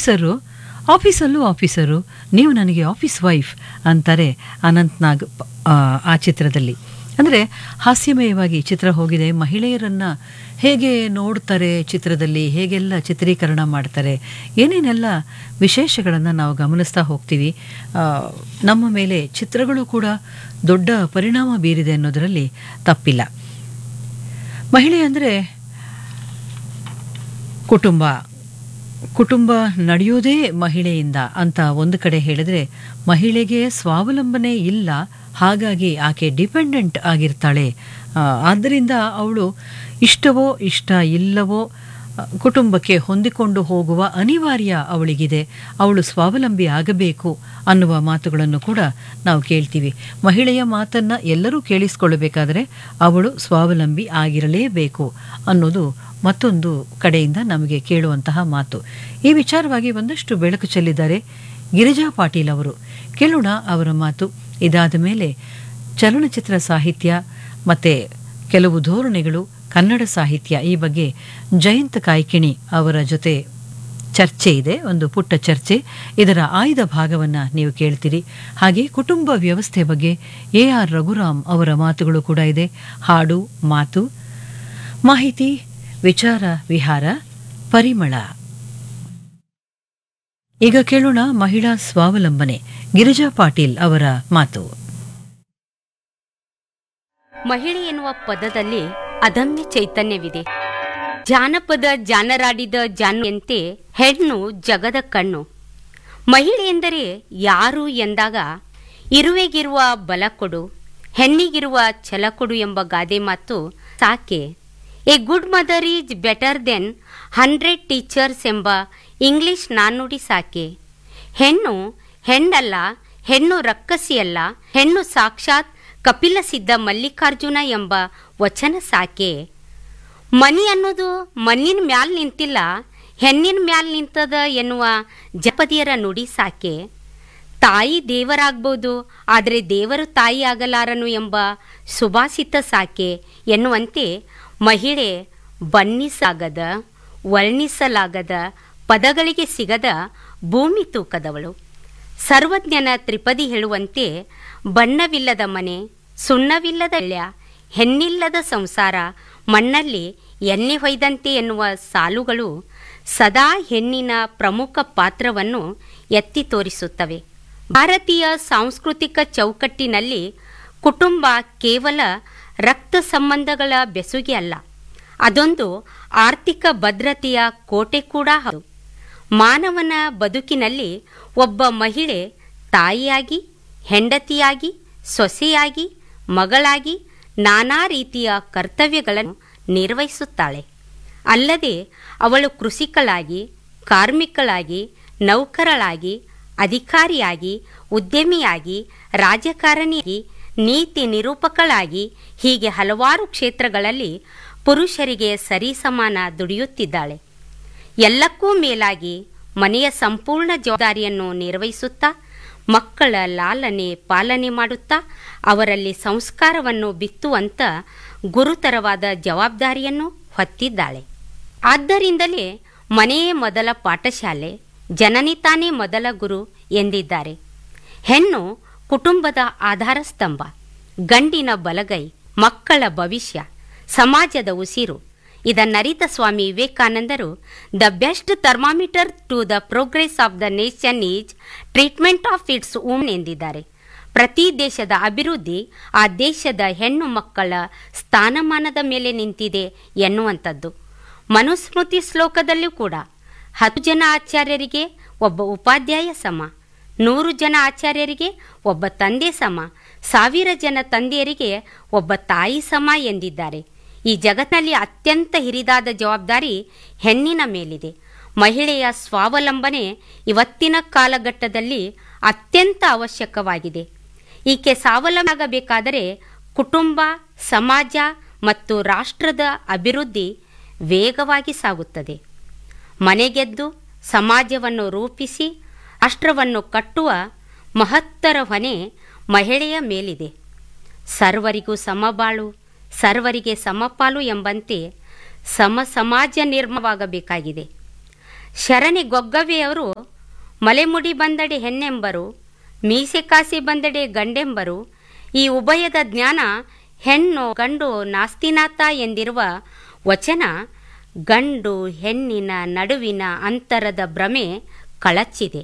officer ಆಫೀಸಲ್ಲೂ officer ನೀವು ನನಗೆ office wife ಅಂತಾರೆ ಅನಂತ್ ನಾಗ್ ಪ- ಆ, ಆ ಚಿತ್ರದಲ್ಲಿ ಅಂದರೆ ಹಾಸ್ಯಮಯವಾಗಿ ಚಿತ್ರ ಹೋಗಿದೆ ಮಹಿಳೆಯರನ್ನು ಹೇಗೆ ನೋಡ್ತಾರೆ ಚಿತ್ರದಲ್ಲಿ ಹೇಗೆಲ್ಲ ಚಿತ್ರೀಕರಣ ಮಾಡ್ತಾರೆ ಏನೇನೆಲ್ಲ ವಿಶೇಷಗಳನ್ನು ನಾವು ಗಮನಿಸ್ತಾ ಹೋಗ್ತೀವಿ ಆ, ನಮ್ಮ ಮೇಲೆ ಚಿತ್ರಗಳು ಕೂಡ ದೊಡ್ಡ ಪರಿಣಾಮ ಬೀರಿದೆ ಅನ್ನೋದರಲ್ಲಿ ತಪ್ಪಿಲ್ಲ ಮಹಿಳೆ ಅಂದರೆ ಕುಟುಂಬ ಕುಟುಂಬ ನಡೆಯೋದೇ ಮಹಿಳೆಯಿಂದ ಅಂತ ಒಂದು ಕಡೆ ಹೇಳಿದ್ರೆ ಮಹಿಳೆಗೆ ಸ್ವಾವಲಂಬನೆ ಇಲ್ಲ ಹಾಗಾಗಿ ಆಕೆ ಡಿಪೆಂಡೆಂಟ್ ಆಗಿರ್ತಾಳೆ ಆ, ಆದ್ದರಿಂದ ಅವಳು ಇಷ್ಟವೋ ಇಷ್ಟ ಇಲ್ಲವೋ ಆ, ಕುಟುಂಬಕ್ಕೆ ಹೊಂದಿಕೊಂಡು ಹೋಗುವ ಅನಿವಾರ್ಯ ಅವಳಿಗಿದೆ ಅವಳು ಸ್ವಾವಲಂಬಿ ಆಗಬೇಕು ಅನ್ನುವ ಮಾತುಗಳನ್ನು ಕೂಡ ನಾವು ಕೇಳ್ತೀವಿ ಮಹಿಳೆಯ ಮಾತನ್ನ ಎಲ್ಲರೂ ಕೇಳಿಸ್ಕೊಳ್ಬೇಕಾದರೆ ಅವಳು ಸ್ವಾವಲಂಬಿ ಆಗಿರಲೇಬೇಕು ಅನ್ನೋದು ಮತ್ತೊಂದು ಕಡೆಯಿಂದ ನಮಗೆ ಕೇಳುವಂತಹ ಮಾತು ಈ ವಿಚಾರವಾಗಿ ಒಂದಷ್ಟು ಬೆಳಕು ಚೆಲ್ಲಿದ್ದಾರೆ ಗಿರಿಜಾ ಪಾಟೀಲ್ ಅವರು ಕೇಳೋಣ ಅವರ ಮಾತು ಇದಾದ ಮೇಲೆ ಚಲನಚಿತ್ರ ಸಾಹಿತ್ಯ ಮತ್ತೆ ಕೆಲವು ಧೋರಣೆಗಳು ಕನ್ನಡ ಸಾಹಿತ್ಯ ಈ ಬಗ್ಗೆ ಜಯಂತ್ ಕಾಯ್ಕಿಣಿ ಅವರ ಜೊತೆ ಚರ್ಚೆ ಇದೆ ಒಂದು ಪುಟ್ಟ ಚರ್ಚೆ ಇದರ ಆಯ್ದ ಭಾಗವನ್ನು ನೀವು ಕೇಳ್ತೀರಿ ಹಾಗೆ ಕುಟುಂಬ ವ್ಯವಸ್ಥೆ ಬಗ್ಗೆ ಎ ಆರ್ ರಘುರಾಮ್ ಅವರ ಮಾತುಗಳು ಕೂಡ ಇದೆ ಹಾಡು ಮಾತು ಮಾಹಿತಿ ವಿಚಾರ ವಿಹಾರ ಪರಿಮಳ ಈಗ ಕೇಳೋಣ ಮಹಿಳಾ ಸ್ವಾವಲಂಬನೆ ಗಿರಿಜಾ ಪಾಟೀಲ್ ಅವರ ಮಾತು ಮಹಿಳೆ ಎನ್ನುವ ಪದದಲ್ಲಿ ಅದಮ್ಯ ಚೈತನ್ಯವಿದೆ ಜಾನಪದ ಜಾನರಾಡಿದ ಜಾನುವಂತೆ ಹೆಣ್ಣು ಜಗದ ಕಣ್ಣು ಮಹಿಳೆ ಎಂದರೆ ಯಾರು ಎಂದಾಗ ಇರುವೆಗಿರುವ ಬಲ ಕೊಡು ಹೆಣ್ಣಿಗಿರುವ ಛಲ ಕೊಡು ಎಂಬ ಗಾದೆ ಮಾತು ಸಾಕೆ a good mother is better than hundred teachers ಎಂಬ ಇಂಗ್ಲಿಷ್ ನಾಣ್ಣುಡಿ ಸಾಕೆ ಹೆಣ್ಣು ಹೆಣ್ಣಲ್ಲ ಹೆಣ್ಣು ರಕ್ಕಸಿಯಲ್ಲ ಹೆಣ್ಣು ಸಾಕ್ಷಾತ್ ಕಪಿಲ ಸಿದ್ಧ ಮಲ್ಲಿಕಾರ್ಜುನ ಎಂಬ ವಚನ ಸಾಕೆ ಮನಿ ಅನ್ನೋದು ಮಣ್ಣಿನ ಮ್ಯಾಲ್ ನಿಂತಿಲ್ಲ ಹೆಣ್ಣಿನ ಮ್ಯಾಲ್ ನಿಂತದ ಎನ್ನುವ ಜಪದಿಯರ ನುಡಿ ಸಾಕೆ ತಾಯಿ ದೇವರಾಗ್ಬೋದು ಆದರೆ ದೇವರು ತಾಯಿ ಆಗಲಾರನು ಎಂಬ ಸುಭಾಷಿತ ಸಾಕೆ ಎನ್ನುವಂತೆ ಮಹಿಳೆ ಬಣ್ಣಿಸಾಗದ ವರ್ಣಿಸಲಾಗದ ಪದಗಳಿಗೆ ಸಿಗದ ಭೂಮಿ ತೂಕದವಳು ಸರ್ವಜ್ಞನ ತ್ರಿಪದಿ ಹೇಳುವಂತೆ ಬಣ್ಣವಿಲ್ಲದ ಮನೆ ಸುಣ್ಣವಿಲ್ಲದ ಎಳ್ಯ ಹೆಣ್ಣಿಲ್ಲದ ಸಂಸಾರ ಮಣ್ಣಲ್ಲಿ ಎಣ್ಣೆ ಹೊಯ್ದಂತೆ ಎನ್ನುವ ಸಾಲುಗಳು ಸದಾ ಹೆಣ್ಣಿನ ಪ್ರಮುಖ ಪಾತ್ರವನ್ನು ಎತ್ತಿ ತೋರಿಸುತ್ತವೆ ಭಾರತೀಯ ಸಾಂಸ್ಕೃತಿಕ ಚೌಕಟ್ಟಿನಲ್ಲಿ ಕುಟುಂಬ ಕೇವಲ ರಕ್ತ ಸಂಬಂಧಗಳ ಬೆಸುಗೆ ಅಲ್ಲ ಅದೊಂದು ಆರ್ಥಿಕ ಭದ್ರತೆಯ ಕೋಟೆ ಕೂಡ ಹೌದು ಮಾನವನ ಬದುಕಿನಲ್ಲಿ ಒಬ್ಬ ಮಹಿಳೆ ತಾಯಿಯಾಗಿ ಹೆಂಡತಿಯಾಗಿ ಸೊಸೆಯಾಗಿ ಮಗಳಾಗಿ ನಾನಾ ರೀತಿಯ ಕರ್ತವ್ಯಗಳನ್ನು ನಿರ್ವಹಿಸುತ್ತಾಳೆ ಅಲ್ಲದೆ ಅವಳು ಕೃಷಿಕಳಾಗಿ ಕಾರ್ಮಿಕಳಾಗಿ ನೌಕರಳಾಗಿ ಅಧಿಕಾರಿಯಾಗಿ ಉದ್ಯಮಿಯಾಗಿ ರಾಜಕಾರಣಿಯಾಗಿ ನೀತಿ ನಿರೂಪಕಳಾಗಿ ಹೀಗೆ ಹಲವಾರು ಕ್ಷೇತ್ರಗಳಲ್ಲಿ ಪುರುಷರಿಗೆ ಸರಿಸಮಾನ ದುಡಿಯುತ್ತಿದ್ದಾಳೆ ಎಲ್ಲಕ್ಕೂ ಮೇಲಾಗಿ ಮನೆಯ ಸಂಪೂರ್ಣ ಜವಾಬ್ದಾರಿಯನ್ನು ನಿರ್ವಹಿಸುತ್ತಾ ಮಕ್ಕಳ ಲಾಲನೆ ಪಾಲನೆ ಮಾಡುತ್ತಾ ಅವರಲ್ಲಿ ಸಂಸ್ಕಾರವನ್ನು ಬಿತ್ತುವಂತ ಗುರುತರವಾದ ಜವಾಬ್ದಾರಿಯನ್ನು ಹೊತ್ತಿದ್ದಾಳೆ ಆದ್ದರಿಂದಲೇ ಮನೆಯೇ ಮೊದಲ ಪಾಠಶಾಲೆ ಜನನಿ ತಾನೇ ಮೊದಲ ಗುರು ಎಂದಿದ್ದಾರೆ ಹೆಣ್ಣು ಕುಟುಂಬದ ಆಧಾರ ಸ್ತಂಭ ಗಂಡಿನ ಬಲಗೈ ಮಕ್ಕಳ ಭವಿಷ್ಯ ಸಮಾಜದ ಉಸಿರು ಇದನ್ನರಿತ ಸ್ವಾಮಿ ವಿವೇಕಾನಂದರು the best thermometer to the progress of the nation is treatment of its woman ಎಂದಿದ್ದಾರೆ ಪ್ರತಿ ದೇಶದ ಅಭಿವೃದ್ಧಿ ಆ ದೇಶದ ಹೆಣ್ಣು ಮಕ್ಕಳ ಸ್ಥಾನಮಾನದ ಮೇಲೆ ನಿಂತಿದೆ ಎನ್ನುವಂಥದ್ದು ಮನುಸ್ಮೃತಿ ಶ್ಲೋಕದಲ್ಲೂ ಕೂಡ ಹತ್ತು ಜನ ಆಚಾರ್ಯರಿಗೆ ಒಬ್ಬ ಉಪಾಧ್ಯಾಯ ಸಮ ನೂರು ಜನ ಆಚಾರ್ಯರಿಗೆ ಒಬ್ಬ ತಂದೆ ಸಮ ಸಾವಿರ ಜನ ತಂದೆಯರಿಗೆ ಒಬ್ಬ ತಾಯಿ ಸಮ ಎಂದಿದ್ದಾರೆ ಈ ಜಗತ್ತಿನಲ್ಲಿ ಅತ್ಯಂತ ಹಿರಿದಾದ ಜವಾಬ್ದಾರಿ ಹೆಣ್ಣಿನ ಮೇಲಿದೆ ಮಹಿಳೆಯ ಸ್ವಾವಲಂಬನೆ ಇವತ್ತಿನ ಕಾಲಘಟ್ಟದಲ್ಲಿ ಅತ್ಯಂತ ಅವಶ್ಯಕವಾಗಿದೆ ಈಕೆ ಸ್ವಾವಲಂಬನಾಗಬೇಕಾದರೆ ಕುಟುಂಬ ಸಮಾಜ ಮತ್ತು ರಾಷ್ಟ್ರದ ಅಭಿವೃದ್ಧಿ ವೇಗವಾಗಿ ಸಾಗುತ್ತದೆ ಮನೆಗೆದ್ದು ಸಮಾಜವನ್ನು ರೂಪಿಸಿ ರಾಷ್ಟ್ರವನ್ನು ಕಟ್ಟುವ ಮಹತ್ತರ ಹೊಣೆ ಮಹಿಳೆಯ ಮೇಲಿದೆ ಸರ್ವರಿಗೂ ಸಮಬಾಳು ಸರ್ವರಿಗೆ ಸಮಪಾಲು ಎಂಬಂತೆ ಸಮ ಸಮಾಜ ನಿರ್ಮವಾಗಬೇಕಾಗಿದೆ ಶರಣಿ ಗೊಗ್ಗವೆಯವರು ಮಲೆಮುಡಿ ಬಂದಡೆ ಹೆಣ್ಣೆಂಬರು ಮೀಸೆ ಕಾಸಿ ಬಂದಡೆ ಗಂಡೆಂಬರು ಈ ಉಭಯದ ಜ್ಞಾನ ಹೆಣ್ಣು ಗಂಡು ನಾಸ್ತಿನಾಥ ಎಂದಿರುವ ವಚನ ಗಂಡು ಹೆಣ್ಣಿನ ನಡುವಿನ ಅಂತರದ ಭ್ರಮೆ ಕಳಚಿದೆ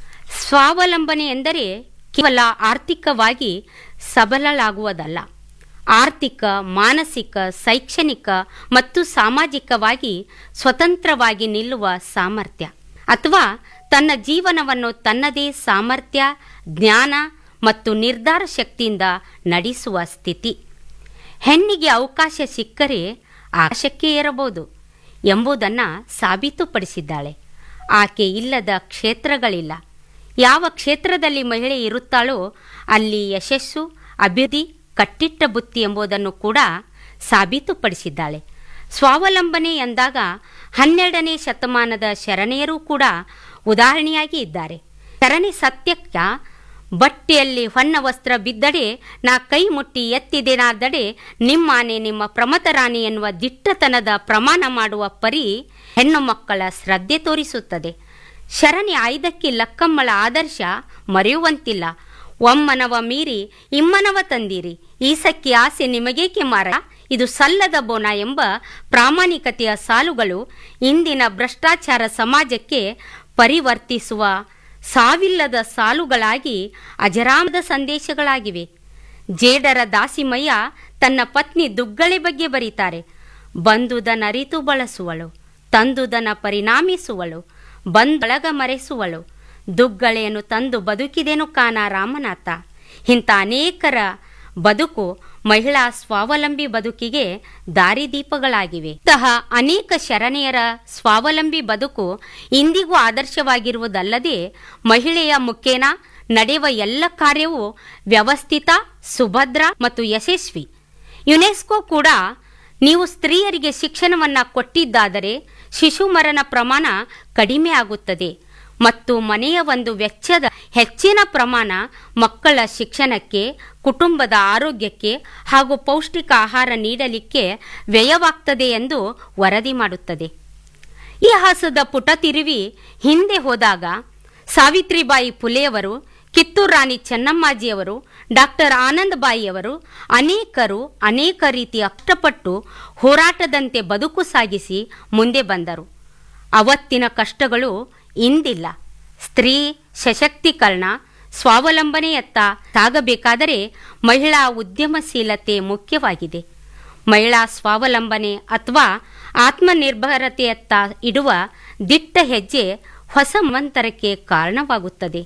ಸ್ವಾವಲಂಬನೆ ಎಂದರೆ ಕೇವಲ ಆರ್ಥಿಕವಾಗಿ ಸಬಲಳಾಗುವುದಲ್ಲ ಆರ್ಥಿಕ ಮಾನಸಿಕ ಶೈಕ್ಷಣಿಕ ಮತ್ತು ಸಾಮಾಜಿಕವಾಗಿ ಸ್ವತಂತ್ರವಾಗಿ ನಿಲ್ಲುವ ಸಾಮರ್ಥ್ಯ ಅಥವಾ ತನ್ನ ಜೀವನವನ್ನು ತನ್ನದೇ ಸಾಮರ್ಥ್ಯ ಜ್ಞಾನ ಮತ್ತು ನಿರ್ಧಾರ ಶಕ್ತಿಯಿಂದ ನಡೆಸುವ ಸ್ಥಿತಿ ಹೆಣ್ಣಿಗೆ ಅವಕಾಶ ಸಿಕ್ಕರೆ ಆಶಕ್ಕೆ ಏರಬಹುದು ಎಂಬುದನ್ನು ಸಾಬೀತುಪಡಿಸಿದ್ದಾಳೆ ಆಕೆ ಇಲ್ಲದ ಕ್ಷೇತ್ರಗಳಿಲ್ಲ ಯಾವ ಕ್ಷೇತ್ರದಲ್ಲಿ ಮಹಿಳೆ ಇರುತ್ತಾಳೋ ಅಲ್ಲಿ ಯಶಸ್ಸು ಅಭಿವೃದ್ಧಿ ಕಟ್ಟಿಟ್ಟ ಬುತ್ತಿ ಎಂಬುದನ್ನು ಕೂಡ ಸಾಬೀತುಪಡಿಸಿದ್ದಾಳೆ ಸ್ವಾವಲಂಬನೆ ಎಂದಾಗ ಹನ್ನೆರಡನೇ ಶತಮಾನದ ಶರಣೆಯರೂ ಕೂಡ ಉದಾಹರಣೆಯಾಗಿ ಇದ್ದಾರೆ ಶರಣೆ ಸತ್ಯಕ್ಕ ಬಟ್ಟೆಯಲ್ಲಿ ಹೊನ್ನ ವಸ್ತ್ರ ಬಿದ್ದಡೆ ನಾ ಕೈ ಮುಟ್ಟಿ ಎತ್ತಿದೆನಾದಡೆ ನಿಮ್ಮಾನೆ ನಿಮ್ಮ ಪ್ರಮಥ ರಾಣಿ ಎನ್ನುವ ದಿಟ್ಟತನದ ಪ್ರಮಾಣ ಮಾಡುವ ಪರಿ ಹೆಣ್ಣು ಮಕ್ಕಳ ಶ್ರದ್ಧೆ ತೋರಿಸುತ್ತದೆ ಶರಣಿ ಆಯ್ದಕ್ಕಿ ಲಕ್ಕಮ್ಮಳ ಆದರ್ಶ ಮರೆಯುವಂತಿಲ್ಲ ಒಮ್ಮನವ ಮೀರಿ ಇಮ್ಮನವ ತಂದಿರಿ ಈಸಕ್ಕಿ ಆಸೆ ನಿಮಗೇಕೆ ಮಾರ ಇದು ಸಲ್ಲದ ಬೋನ ಎಂಬ ಪ್ರಾಮಾಣಿಕತೆಯ ಸಾಲುಗಳು ಇಂದಿನ ಭ್ರಷ್ಟಾಚಾರ ಸಮಾಜಕ್ಕೆ ಪರಿವರ್ತಿಸುವ ಸಾವಿಲ್ಲದ ಸಾಲುಗಳಾಗಿ ಅಜರಾಮದ ಸಂದೇಶಗಳಾಗಿವೆ ಜೇಡರ ದಾಸಿಮಯ್ಯ ತನ್ನ ಪತ್ನಿ ದುಗ್ಗಳೆ ಬಗ್ಗೆ ಬರೀತಾರೆ ಬಂದುದನ ಅರಿತು ಬಳಸುವಳು ತಂದುದನ ಪರಿಣಾಮಿಸುವಳು ಬಂದೊಳಗ ಮರೆಸುವಳು ದುಗ್ಗಳೆಯನ್ನು ತಂದು ಬದುಕಿದೆನು ಕಾನ ರಾಮನಾಥ ಇಂಥ ಅನೇಕರ ಬದುಕು ಮಹಿಳಾ ಸ್ವಾವಲಂಬಿ ಬದುಕಿಗೆ ದಾರಿದೀಪಗಳಾಗಿವೆ ಇಂತಹ ಅನೇಕ ಶರಣೆಯರ ಸ್ವಾವಲಂಬಿ ಬದುಕು ಇಂದಿಗೂ ಆದರ್ಶವಾಗಿರುವುದಲ್ಲದೆ ಮಹಿಳೆಯ ಮುಖೇನ ನಡೆಯುವ ಎಲ್ಲ ಕಾರ್ಯವೂ ವ್ಯವಸ್ಥಿತ ಸುಭದ್ರ ಮತ್ತು ಯಶಸ್ವಿ ಯುನೆಸ್ಕೋ ಕೂಡ ನೀವು ಸ್ತ್ರೀಯರಿಗೆ ಶಿಕ್ಷಣವನ್ನ ಕೊಟ್ಟಿದ್ದಾದರೆ ಶಿಶು ಮರಣ ಪ್ರಮಾಣ ಕಡಿಮೆ ಆಗುತ್ತದೆ ಮತ್ತು ಮನೆಯ ಒಂದು ವೆಚ್ಚದ ಹೆಚ್ಚಿನ ಪ್ರಮಾಣ ಮಕ್ಕಳ ಶಿಕ್ಷಣಕ್ಕೆ ಕುಟುಂಬದ ಆರೋಗ್ಯಕ್ಕೆ ಹಾಗೂ ಪೌಷ್ಟಿಕ ಆಹಾರ ನೀಡಲಿಕ್ಕೆ ವ್ಯಯವಾಗ್ತದೆ ಎಂದು ವರದಿ ಮಾಡುತ್ತದೆ ಇತಿಹಾಸದ ಪುಟ ತಿರುವಿ ಹಿಂದೆ ಹೋದಾಗ ಸಾವಿತ್ರಿಬಾಯಿ ಫುಲೆಯವರು ಕಿತ್ತೂರು ರಾಣಿ ಚೆನ್ನಮ್ಮಾಜಿಯವರು ಡಾಕ್ಟರ್ ಆನಂದಬಾಯಿಯವರು ಅನೇಕರು ಅನೇಕ ರೀತಿಯ ಕಷ್ಟಪಟ್ಟು ಹೋರಾಟದಂತೆ ಬದುಕು ಸಾಗಿಸಿ ಮುಂದೆ ಬಂದರು ಅವತ್ತಿನ ಕಷ್ಟಗಳು ಇಂದಿಲ್ಲ ಸ್ತ್ರೀ ಸಶಕ್ತೀಕರಣ ಸ್ವಾವಲಂಬನೆಯತ್ತ ಸಾಗಬೇಕಾದರೆ ಮಹಿಳಾ ಉದ್ಯಮಶೀಲತೆ ಮುಖ್ಯವಾಗಿದೆ ಮಹಿಳಾ ಸ್ವಾವಲಂಬನೆ ಅಥವಾ ಆತ್ಮನಿರ್ಭರತೆಯತ್ತ ಇಡುವ ದಿಟ್ಟ ಹೆಜ್ಜೆ ಹೊಸ ಮಂತರಕ್ಕೆ ಕಾರಣವಾಗುತ್ತದೆ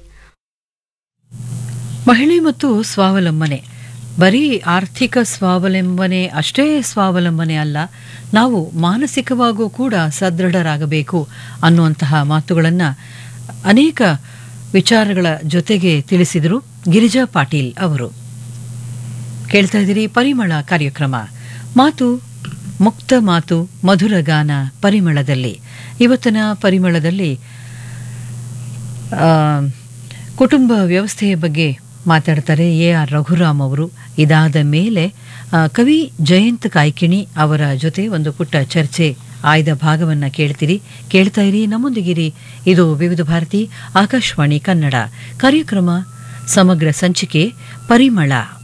ಮಹಿಳೆ ಮತ್ತು ಸ್ವಾವಲಂಬನೆ ಬರೀ ಆರ್ಥಿಕ ಸ್ವಾವಲಂಬನೆ ಅಷ್ಟೇ ಸ್ವಾವಲಂಬನೆ ಅಲ್ಲ ನಾವು ಮಾನಸಿಕವಾಗೂ ಕೂಡ ಸದೃಢರಾಗಬೇಕು ಅನ್ನುವಂತಹ ಮಾತುಗಳನ್ನು ಅನೇಕ ವಿಚಾರಗಳ ಜೊತೆಗೆ ತಿಳಿಸಿದರು ಗಿರಿಜಾ ಪಾಟೀಲ್ ಅವರು ಕೇಳ್ತಾ ಇದ್ದೀರಿ ಪರಿಮಳ ಕಾರ್ಯಕ್ರಮ ಮಾತು ಮುಕ್ತ ಮಾತು ಮಧುರ ಗಾನ ಪರಿಮಳದಲ್ಲಿ ಇವತ್ತಿನ ಪರಿಮಳದಲ್ಲಿ ಆ, ಕುಟುಂಬ ವ್ಯವಸ್ಥೆಯ ಬಗ್ಗೆ ಮಾತಾಡ್ತಾರೆ ಎ ಆರ್ ರಘುರಾಮ್ ಅವರು ಇದಾದ ಮೇಲೆ ಆ, ಕವಿ ಜಯಂತ್ ಕಾಯ್ಕಿಣಿ ಅವರ ಜೊತೆ ಒಂದು ಪುಟ್ಟ ಚರ್ಚೆ ಆಯ್ದ ಭಾಗವನ್ನ ಕೇಳ್ತೀರಿ ಕೇಳ್ತಾ ಇರಿ ನಮ್ಮೊಂದಿಗಿರಿ ಇದು ವಿವಿಧ ಭಾರತಿ ಆಕಾಶವಾಣಿ ಕನ್ನಡ ಕಾರ್ಯಕ್ರಮ ಸಮಗ್ರ ಸಂಚಿಕೆ ಪರಿಮಳ